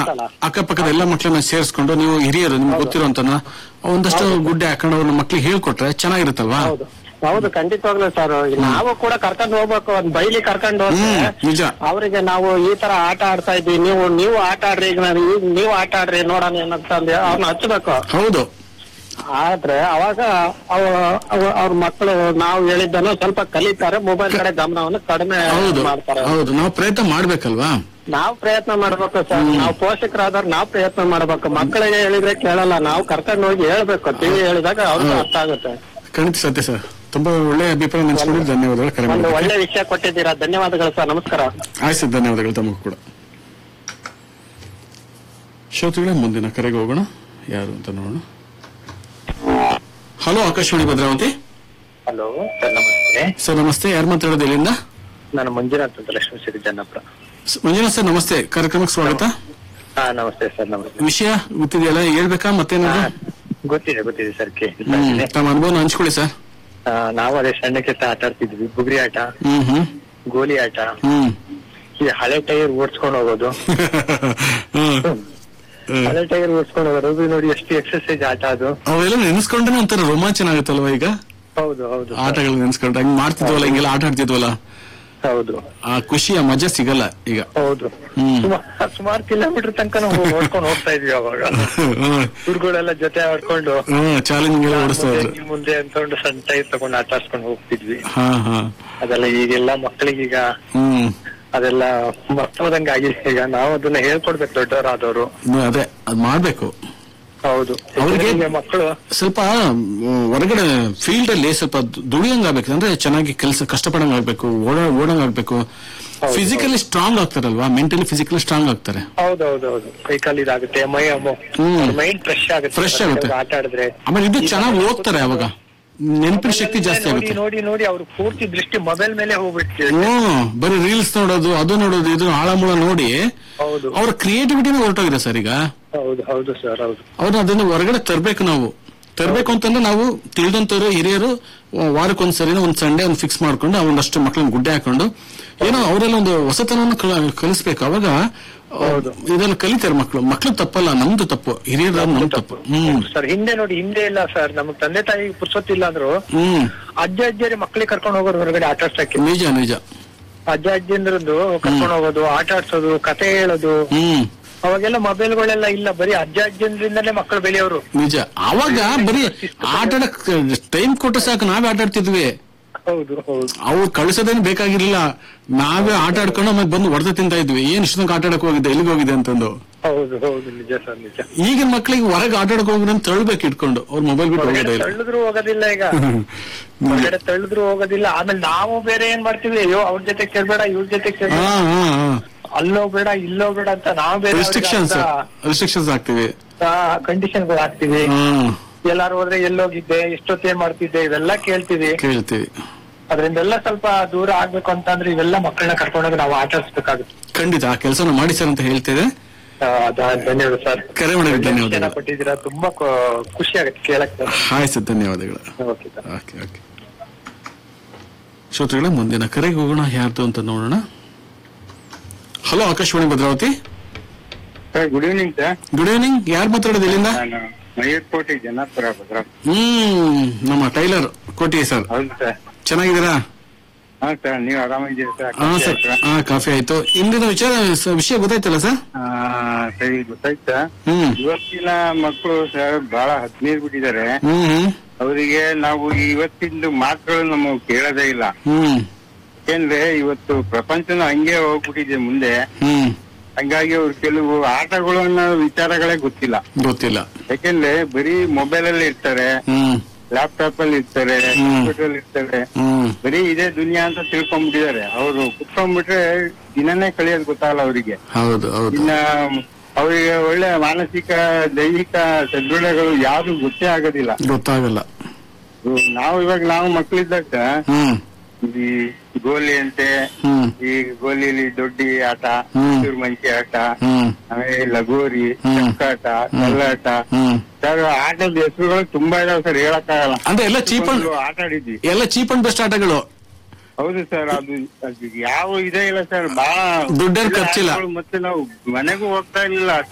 ಇರುತ್ತಲ್ಲ ಅಕ್ಕಪಕ್ಕದ ಎಲ್ಲ ಮಕ್ಕಳನ್ನ ಸೇರಿಸ್ಕೊಂಡು ನೀವು ಹಿರಿಯರು ನಿಮ್ಗೆ ಗೊತ್ತಿರುವಂತನ ಒಂದಷ್ಟು ಗುಡ್ಡೆ ಹಾಕೊಂಡು ಅವ್ರ ಮಕ್ಳಿಗೆ ಹೇಳ್ಕೊಟ್ರೆ ಚೆನ್ನಾಗಿರುತ್ತಲ್ವಾ ಹೌದು ಹೌದು ಖಂಡಿತವಾಗ್ಲೂ ಸರ್ ನಾವು ಕೂಡ ಕರ್ಕೊಂಡು ಹೋಗ್ಬೇಕು ಒಂದ್ ಬೈಲಿ ಕರ್ಕೊಂಡು ಹೋದ್ರೆ ಹ್ಮ್, ನಿಜ. ಅವರಿಗೆ ನಾವು ಈ ತರ ಆಟ ಆಡ್ತಾ ಇದ್ವಿ ನೀವು ನೀವು ಆಟ ಆಡ್ರಿ ಈಗ ನಾನು ಈಗ ನೀವು ಆಟ ಆಡ್ರಿ ನೋಡೋಣ ಏನಂತಂದು ಅವ್ರನ್ನ ಹಚ್ಬೇಕು ಹೌದು ಆದ್ರೆ ಅವಾಗ ಅವ- ಅವ- ಅವ್ರ ಮಕ್ಕಳು ನಾವು ಹೇಳಿದ್ದನ್ನು ಸ್ವಲ್ಪ ಕಲಿತಾರೆ ಮೊಬೈಲ್ ಕಡೆ ಗಮನವನ್ನು ಕಡಿಮೆ ಹೌದು ಮಾಡ್ತಾರೆ ಹೌದು ನಾವು ಪ್ರಯತ್ನ ಮಾಡ್ಬೇಕಲ್ವಾ ನಾವು ಪ್ರಯತ್ನ ಮಾಡ್ಬೇಕು ಸರ್ ನಾವು ಪೋಷಕರಾದವ್ರು ನಾವು ಪ್ರಯತ್ನ ಮಾಡ್ಬೇಕು ಮಕ್ಕಳಿಗೆ ಹೇಳಿದ್ರೆ ಕೇಳಲ್ಲ ನಾವು ಕರ್ಕೊಂಡು ಹೋಗಿ ಹೇಳ್ಬೇಕು ಟಿವಿ ಹೇಳಿದಾಗ ಅವ್ರಿಗೆ ಅರ್ಥ ಆಗುತ್ತೆ ಖಂಡಿತ ಸತ್ಯ ಸರ್ ತುಂಬಾ ಒಳ್ಳೆ ಅಭಿಪ್ರಾಯ ನೆನ್ಸ್ಕೊಂಡಿದ್ದು ಧನ್ಯವಾದಗಳು ಕರೆ ಒಂದು ಮಾಡೋದಕ್ಕೆ ಒಳ್ಳೆ ವಿಷಯ ಕೊಟ್ಟಿದ್ದೀರಾ ಧನ್ಯವಾದಗಳು ಸರ್ ನಮಸ್ಕಾರ ಆಯ್ತು ಸರ್ ಧನ್ಯವಾದಗಳು ತಮಗೂ ಕೂಡ ಶ್ರೋತೃಗಳೇ ಮುಂದಿನ ಕರೆಗೆ ಹೋಗೋಣ ಯಾರು ಅಂತ ನೋಡೋಣ hello Akashvani Bhadravati hello sir ನಮಸ್ತೆ ಸರ್ ನಮಸ್ತೆ ಯಾರು ಮಾತಾಡೋದು ಇಲ್ಲಿಂದ ನಾನು ಮಂಜುನಾಥ್ ಅಂತ ಲಕ್ಷ್ಮೀ ಸಿರಿ ಜನ್ನಪುರ ಸ- ಮಂಜುನಾಥ್ ಸರ್ ನಮಸ್ತೆ ಕಾರ್ಯಕ್ರಮಕ್ಕೆ ಸ್ವಾಗತ ಹಾ ನಮಸ್ತೆ ಸರ್ ನಮಸ್ತೆ ವಿಷಯ ಗೊತ್ತಿದೆಯಲ್ಲ ಹೇಳ್ಬೇಕಾ ಮತ್ತೇನಾದ್ರು ಗೊತ್ತಿದೆ ಗೊತ್ತಿದೆ ಸರ್ ಕೆ ಹ್ಮ್ ತಮ್ಮ ಅನುಭವನ ಹಂಚ್ಕೊಳ್ಳಿ ಸರ್ ನಾವು ಅದೇ ಸಣ್ಣಕ್ಕೆ ಆಟ ಆಡ್ತಿದ್ವಿ ಬುಗುರಿ ಆಟ ಹ್ಮ್ ಹ್ಮ್ ಗೋಲಿ ಆಟ ಹ್ಮ್ ಈ ಹಳೆ ಟೈರ್ ಓಡಿಸ್ಕೊಂಡು ಹೋಗೋದು ಹ್ಮ್. ಹ್ಮ್. ಹಳೆ ಟೈರ್ ಓಡಿಸ್ಕೊಂಡು ಹೋಗೋದು ಅದು ನೋಡಿ ಎಷ್ಟು ಎಕ್ಸರ್ಸೈಸ್ ಆಟ ಅದು ಅವೆಲ್ಲ ನೆನೆಸ್ಕೊಂಡ್ರೆ ಒಂಥರ ರೋಮಾಂಚನ ಆಗುತ್ತಲ್ವಾ ಈಗ ಹೌದು ಹೌದು ಸರ್. ಆಟಗಳು ನೆನೆಸ್ಕೊಂಡ್ರೆ ಹಂಗ್ ಮಾಡ್ತಿದ್ವಲ್ಲ ಹಿಂಗೆಲ್ಲ ಆಟ ಆಡ್ತಿದ್ವಲ್ಲ ಹೌದು ಆ ಖುಷಿಯ ಮಜಾ ಸಿಗಲ್ಲ ಈಗ ಹೌದು ಹ್ಮ್. ಸುಮಾರು ಸುಮಾರು ಕಿಲೋಮೀಟರ್ ತನಕ ನಾವು ಓಡ್ಕೊಂಡು ಹೋಗ್ತಾ ಇದ್ವಿ ಅವಾಗ ಹ್ಮ್. ಹುಡುಗಳೆಲ್ಲ ಜೊತೆ ಆಡ್ಕೊಂಡು ಹ್ಮ್ ಚಾಲೆಂಜಿಂಗ್ ಎಲ್ಲ ಓಡಿಸ್ತಾ ಮುಂದೆ, ಇದ್ರು ನೀವ್ ಮುಂದೆ ಅನ್ಕೊಂಡು ಸಣ್ಣ ಟೈರ್ ತಗೊಂಡು ಆಟ ಆಡ್ಸ್ಕೊಂಡು ಹೋಗ್ತಿದ್ವಿ ಹಾ ಹಾ ಅದೆಲ್ಲ ಈಗೆಲ್ಲ ಮಕ್ಕಳಿಗೀಗ ಹ್ಮ್ ಅದೆಲ್ಲ ಮರ್ತೋದಂಗ ಆಗಿದೆ ಈಗ ನಾವು ಅದನ್ನ ಹೇಳ್ಕೊಡ್ಬೇಕು ದೊಡ್ಡವರಾದವರು ಹ್ಮ್, ಅದೇ ಅದ್ ಮಾಡ್ಬೇಕು ಹೌದು ಅವ್ರಿಗೆ- ಈಗ ಮಕ್ಕಳು ಸ್ವಲ್ಪ ಮ್, ಹೊರಗಡೆ ಫೀಲ್ಡ್ ಅಲ್ಲಿ ಸ್ವಲ್ಪ ದುಡಿಯಂಗ್ ಆಗ್ಬೇಕು ಅಂದ್ರೆ ಚೆನ್ನಾಗಿ ಕೆಲಸ ಕಷ್ಟಪಡಂಗ್ ಆಗ್ಬೇಕು ಓಡ ಓಡಂಗ್ ಆಗ್ಬೇಕು ಫಿಸಿಕಲಿ ಸ್ಟ್ರಾಂಗ್ ಆಗ್ತಾರಲ್ವಾ ಮೆಂಟಲಿ ಫಿಸಿಕಲಿ ಸ್ಟ್ರಾಂಗ್ ಆಗ್ತಾರೆ ಹೌದೌದೌದು ಕೈ ಕಾಲು ಇದಾಗುತ್ತೆ ಮೈ ಹ್ಮ್. ಮೈಂಡ್ ಫ್ರೆಶ್ ಆಗುತ್ತೆ Fresh ಆಗುತ್ತೆ. ಆಟ ಆಡಿದ್ರೆ ಆಮೇಲೆ ಇದು ಚೆನ್ನಾಗಿ ಓದ್ತಾರೆ ಅವಾಗ ನೆನಪಿನ ಶಕ್ತಿ ಜಾಸ್ತಿ ನೋಡಿ ಆಗುತ್ತೆ ನೋಡಿ ನೋಡಿ ಅವ್ರ ಪೂರ್ತಿ ದೃಷ್ಟಿ ಮೊಬೈಲ್ ಮೇಲೆ ಹೋಗ್ಬಿಡ್ತೀವಿ ಹ್ಮ್ ಬರೀ ರೀಲ್ಸ್ ನೋಡೋದು ಅದು ನೋಡೋದು ಇದು ಆಳಮೂಳ ನೋಡಿ ಹೌದು ಅವ್ರ ಕ್ರಿಯೇಟಿವಿಟಿನೇ ಹೊರಟೋಗಿದೆ ಸರ್ ಈಗ ಹೌದು ಹೌದು ಸರ್ ಹೌದು ಅವ್ರನ್ನ ಅದನ್ನ ಹೊರಗಡೆ ತರ್ಬೇಕು ನಾವು ತರ್ಬೇಕು ಅಂತಂದ್ರೆ ನಾವು ತಿಳಿದಂತವ್ರು ಹಿರಿಯರು ವಾರಕ್ಕೊಂದ್ಸರಿನ ಒಂದ್ ಸಂಡೇ ಒಂದು ಫಿಕ್ಸ್ ಮಾಡ್ಕೊಂಡು ಒಂದಷ್ಟು ಮಕ್ಳನ್ನ ಗುಡ್ಡೆ ಹಾಕೊಂಡು ಏನೋ ಅವರೆಲ್ಲ ಒಂದು ಹೊಸತನವನ್ನು ಕಲ- ಕಲಿಸ್ಬೇಕು ಅವಾಗ ಆ, ಇದನ್ನ ಕಲಿತಾರೆ ಮಕ್ಕಳು ಮಕ್ಳು ತಪ್ಪಲ್ಲ ನಮ್ದು ತಪ್ಪು ಹಿರಿಯರ ನಮ್ದು ತಪ್ಪು ಹ್ಮ್ ಸರ್ ಹಿಂದೆ ನೋಡಿ ಹಿಂದೆ ಇಲ್ಲ ಸರ್ ನಮ್ಗ್ ತಂದೆ ತಾಯಿ ಪುರ್ಸೊತ್ತಿಲ್ಲ ಅಂದ್ರು ಹ್ಮ್ ಅಜ್ಜ ಅಜ್ಜಿಯರಿ ಮಕ್ಳಿಗೆ ಕರ್ಕೊಂಡು ಹೋಗೋರು ಹೊರಗಡೆ ಆಟ ಆಡ್ಸಕ್ಕೆ ನಿಜ ನಿಜ ಅಜ್ಜ ಅಜ್ಜಿಂದ್ರದ್ದು ಕರ್ಕೊಂಡು ಹೋಗೋದು ಆಟ ಆಡ್ಸೋದು ಕತೆ ಹೇಳೋದು ಹ್ಮ್ ಅವಾಗೆಲ್ಲ ಮೊಬೈಲ್ಗಳೆಲ್ಲ ಇಲ್ಲ ಬರೀ ಅಜ್ಜ ಅಜ್ಜಿಂದ್ರಿಂದಲೇ ಮಕ್ಕಳು ಬೆಳೆಯೋರು ನಿಜ ಅವಾಗ ಬರೀ ಆಟ ಟೈಮ್ ಕೊಟ್ಟು ಸಾಕು ನಾವೇ ಆಟ ಆಡ್ತಿದ್ವಿ ಹೌದು ಹೌದು ಅವ್ರು ಕಳಿಸೋದೇನು ಬೇಕಾಗಿರ್ಲಿಲ್ಲ ನಾವೇ ಆಟ ಆಡ್ಕೊಂಡು ಆಮೇಲೆ ಬಂದು ಹೊಡೆದ ತಿಂತಾ ಇದ್ವಿ ಏನ್ ಇಷ್ಟೊಂದು ಆಟ ಆಡಕ್ ಹೋಗಿದ್ದೆ ಎಲ್ಲಿಗೆ ಹೋಗಿದೆ ಅಂತಂದು ಹೌದು ಹೌದು ನಿಜ ಸರ್ ನಿಜ ಈಗಿನ ಮಕ್ಳಿಗೆ ಹೊರಗೆ ಆಟ ಆಡಕ್ ಹೋಗಿದ್ರೆ ಅಂತ ತಳ್ಬೇಕು ಇಟ್ಕೊಂಡು ಅವ್ರ ಮೊಬೈಲ್ ಬಿಟ್ಟು ಹೋಗೋದೇ ಹೊರಗಡೆ ಇಲ್ಲ ತಳ್ಳಿದ್ರು ಹೋಗೋದಿಲ್ಲ ಈಗ ಹೊರಗಡೆ ತಳ್ಳಿದ್ರು ಹೋಗೋದಿಲ್ಲ ಆಮೇಲೆ ನಾವು ಬೇರೆ ಏನ್ ಮಾಡ್ತೀವಿ ಅಯ್ಯೋ ಅವ್ರ ಜೊತೆ ಕೇಳ್ಬೇಡ ಇವ್ರ ಜೊತೆ ಹಾ ಕೇಳ್ಬೇಡ ಹಾ ಹಾ ಅಲ್ಲೋ ಬೇಡ ಇಲ್ಲೋ ಬೇಡ ಅಂತ ನಾವು ಬೇರೆ ರಿಸ್ಟ್ರಿಕ್ಷನ್ಸ್ ರಿಸ್ಟ್ರಿಕ್ಷನ್ಸ್ ಆಗ್ತಿವಿ ಕಂಡೀಷನ್ ಹಾಕ್ತಿವಿ ಹ್ಮ್ ಎಲ್ಲಾರು ಹೋದ್ರೆ ಎಲ್ಲೋಗಿದ್ದೆ ಎಷ್ಟೊತ್ತೇನ್ ಮಾಡ್ತಿದ್ದೆ ಇವೆಲ್ಲ ಕೇಳ್ತೀವಿ ಕೇಳ್ತೀವಿ ಅದ್ರಿಂದೆಲ್ಲ ಸ್ವಲ್ಪ ದೂರ ಆಗ್ಬೇಕು ಅಂತಂದ್ರೆ ಇವೆಲ್ಲ ಮಕ್ಕಳನ್ನ ಕರ್ಕೊಂಡೋಗಿ ನಾವು ಆಟ ಆಡ್ಸ್ಬೇಕಾಗುತ್ತೆ ಖಂಡಿತ ಆ ಕೆಲಸನ ಮಾಡಿ ಸರ್ ಅಂತ ಹೇಳ್ತಿದೆ ಆ, ದ- ಧನ್ಯವಾದ ಸರ್ ಕರೆ ಮಾಡೋದಕ್ಕೆ ವಿಷಯನ ಧನ್ಯವಾದಗಳು ಕೊಟ್ಟಿದ್ದೀರಾ ತುಂಬಾ ಖು- ಖುಷಿ ಆಗುತ್ತೆ ಕೇಳಕ್ ಹಾಯ್ ಸರ್ ಧನ್ಯವಾದಗಳು ಓಕೆ ಸರ್ ಓಕೆ ಓಕೆ ಶ್ರೋತೃಗಳೇ ಮುಂದಿನ ಕರೆಗೆ ಹೋಗೋಣ ಯಾರ್ದು ಅಂತ ನೋಡೋಣ hello Akashvani Bhadravati sir good evening sir good evening ಯಾರು ಮಾತಾಡೋದು ಇಲ್ಲಿಂದ ನಾನು ಮಯೂರ್ಕೋಟೆ ಜನ್ನಾಪುರ ಭದ್ರ ಹ್ಮ್ ನಮ್ಮ ಟೈಲರ್ ಕೋಟಿ ಸರ್ ಹೌದು ಸರ್ ಚೆನ್ನಾಗಿದ್ದೀರಾ ಹಾ ಸರ್ ನೀವು ಆರಾಮಿದ್ದೀರಿ ಸರ್ ಹಾ ಸರ್ ಹಾ ಕಾಫಿ ಆಯ್ತು ಇಂದಿನ ವಿಚಾರ ಸ- ವಿಷಯ ಗೊತ್ತಾಯ್ತಲ್ಲ ಸರ್ ಆ, ಸರಿ ಗೊತ್ತಾಯ್ತು ಸರ್ ಹ್ಮ್ ಇವತ್ತಿನ ಮಕ್ಕಳು ಸರ್ ಬಹಳ ಹದಿನೈದು ಬಿಟ್ಟಿದ್ದಾರೆ ಹ್ಮ್ ಹ್ಮ್ ಅವರಿಗೆ ನಾವು ಇವತ್ತಿಂದು ಮಾತುಗಳು ನಮಗೆ ಕೇಳೋದೇ ಇಲ್ಲ ಹ್ಮ್ ಯಾಕೆಂದ್ರೆ ಇವತ್ತು ಪ್ರಪಂಚನ ಹಂಗೆ ಹೋಗ್ಬಿಟ್ಟಿದೆ ಮುಂದೆ ಹ್ಮ್ ಹಂಗಾಗಿ ಅವ್ರು ಕೆಲವು ಆಟಗಳು ಅನ್ನೋ ವಿಚಾರಗಳೇ ಗೊತ್ತಿಲ್ಲ ಗೊತ್ತಿಲ್ಲ ಯಾಕೆಂದ್ರೆ ಬರೀ ಮೊಬೈಲ್ ಅಲ್ಲಿ ಇರ್ತಾರೆ ಹ್ಮ್ ಲ್ಯಾಪ್ಟಾಪ್ ಅಲ್ಲಿ ಇರ್ತಾರೆ ಹ್ಮ್. ಕಂಪ್ಯೂಟರ್ ಅಲ್ಲಿ ಇರ್ತಾರೆ ಹ್ಮ್ ಬರೀ ಇದೇ ದುನಿಯಾ ಅಂತ ತಿಳ್ಕೊಂಡ್ಬಿಟ್ಟಿದ್ದಾರೆ ಅವರು ಕುತ್ಕೊಂಡ್ಬಿಟ್ರೆ ದಿನನೇ ಕಳಿಯೋದು ಗೊತ್ತಾಗಲ್ಲ ಅವರಿಗೆ ಹೌದು ಹೌದು ಇನ್ನ ಅವರಿಗೆ ಒಳ್ಳೆ ಮಾನಸಿಕ ದೈಹಿಕ ಸದೃಢಗಳು ಯಾವ್ದು ಗೊತ್ತೇ ಆಗೋದಿಲ್ಲ ಗೊತ್ತಾಗಲ್ಲ ನಾವು ಇವಾಗ ನಾವು ಮಕ್ಳಿದ್ದಾಗ ಹ್ಮ್ ಈ ಗೋಲಿ ಅಂತೆ ಹ್ಮ್ ಈ ಗೋಲಿಲಿ ದೊಡ್ಡಿ ಆಟ ಹ್ಮ್. ಚೂರು ಮಂಚಿ ಆಟ ಹ್ಮ್ ಆಮೇಲೆ ಲಗೋರಿ ಹ್ಮ್. ಚಕ್ಕಾಟ ಕಲ್ಲಾಟ ಹ್ಮ್ ಸರ್ ಆಟದ ಹೆಸರುಗಳು ತುಂಬಾ ಇದಾವೆ ಸರ್ ಹೇಳಕ್ಕಾಗಲ್ಲ ಅಂದ್ರೆ ಎಲ್ಲ ಚೀಪ್ ಅಂಡ್ ಒಂದು ಆಟ ಆಡಿದ್ವಿ ಎಲ್ಲ ಚೀಪ್ ಅಂಡ್ ಬೆಸ್ಟ್ ಆಟಗಳು ಹೌದು ಸರ್ ಅದು ಅದು ಯಾವ ಇದೇ ಇಲ್ಲ ಸರ್ ಬಹಳ ದುಡ್ಡೇನ್ ಖರ್ಚಿಲ್ಲ. ಮತ್ತೆ ನಾವು ಮನೆಗೂ ಹೋಗ್ತಾ ಇರ್ಲಿಲ್ಲ